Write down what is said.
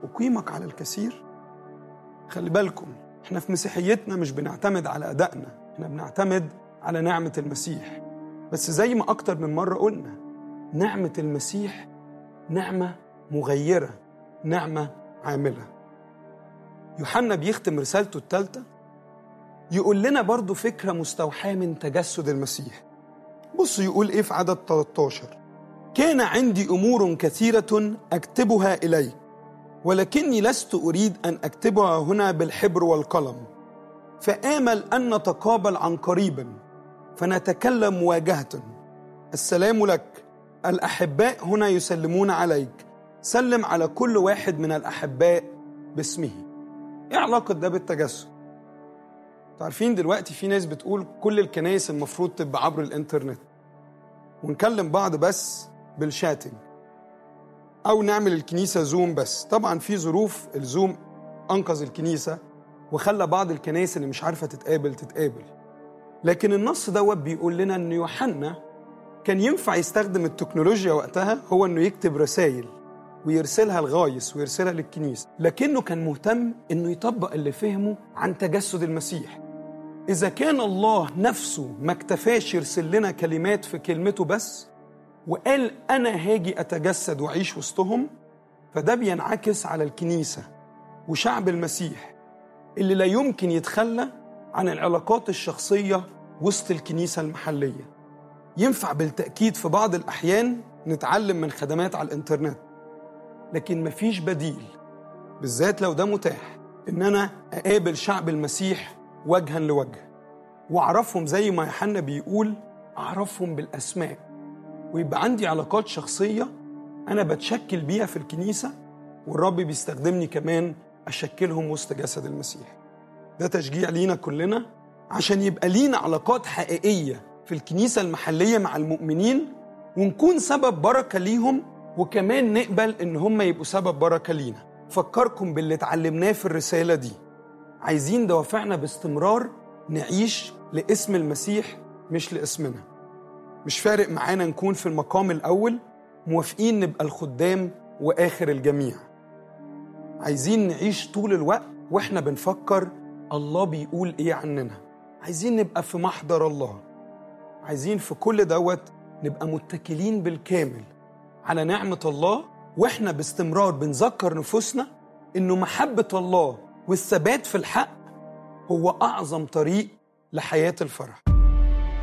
أقيمك على الكثير خلي بالكم احنا في مسيحيتنا مش بنعتمد على أدائنا احنا بنعتمد على نعمة المسيح بس زي ما أكتر من مرة قلنا نعمة المسيح نعمة مغيرة نعمة عاملة يوحنا بيختم رسالته الثالثة يقول لنا برضو فكرة مستوحاة من تجسد المسيح بص يقول إيه في عدد 13 كان عندي أمور كثيرة أكتبها إليك ولكني لست أريد أن أكتبها هنا بالحبر والقلم فآمل أن نتقابل عن قريب فنتكلم مواجهة السلام لك الأحباء هنا يسلمون عليك سلم على كل واحد من الأحباء باسمه إيه علاقة ده بالتجسد؟ عارفين دلوقتي في ناس بتقول كل الكنائس المفروض تبقى عبر الانترنت ونكلم بعض بس بالشاتنج او نعمل الكنيسه زوم بس طبعا في ظروف الزوم انقذ الكنيسه وخلى بعض الكنائس اللي مش عارفه تتقابل تتقابل لكن النص دوت بيقول لنا ان يوحنا كان ينفع يستخدم التكنولوجيا وقتها هو انه يكتب رسائل ويرسلها الغايس ويرسلها للكنيسه لكنه كان مهتم انه يطبق اللي فهمه عن تجسد المسيح إذا كان الله نفسه ما اكتفاش يرسل لنا كلمات في كلمته بس وقال أنا هاجي أتجسد وأعيش وسطهم فده بينعكس على الكنيسة وشعب المسيح اللي لا يمكن يتخلى عن العلاقات الشخصية وسط الكنيسة المحلية ينفع بالتأكيد في بعض الأحيان نتعلم من خدمات على الإنترنت لكن مفيش بديل بالذات لو ده متاح إن أنا أقابل شعب المسيح وجها لوجه واعرفهم زي ما يوحنا بيقول اعرفهم بالاسماء ويبقى عندي علاقات شخصيه انا بتشكل بيها في الكنيسه والرب بيستخدمني كمان اشكلهم وسط جسد المسيح ده تشجيع لينا كلنا عشان يبقى لينا علاقات حقيقيه في الكنيسه المحليه مع المؤمنين ونكون سبب بركه ليهم وكمان نقبل ان هم يبقوا سبب بركه لينا فكركم باللي اتعلمناه في الرساله دي عايزين دوافعنا باستمرار نعيش لاسم المسيح مش لاسمنا مش فارق معانا نكون في المقام الأول موافقين نبقى الخدام وآخر الجميع عايزين نعيش طول الوقت وإحنا بنفكر الله بيقول إيه عننا عايزين نبقى في محضر الله عايزين في كل دوت نبقى متكلين بالكامل على نعمة الله وإحنا باستمرار بنذكر نفوسنا إنه محبة الله والثبات في الحق هو أعظم طريق لحياة الفرح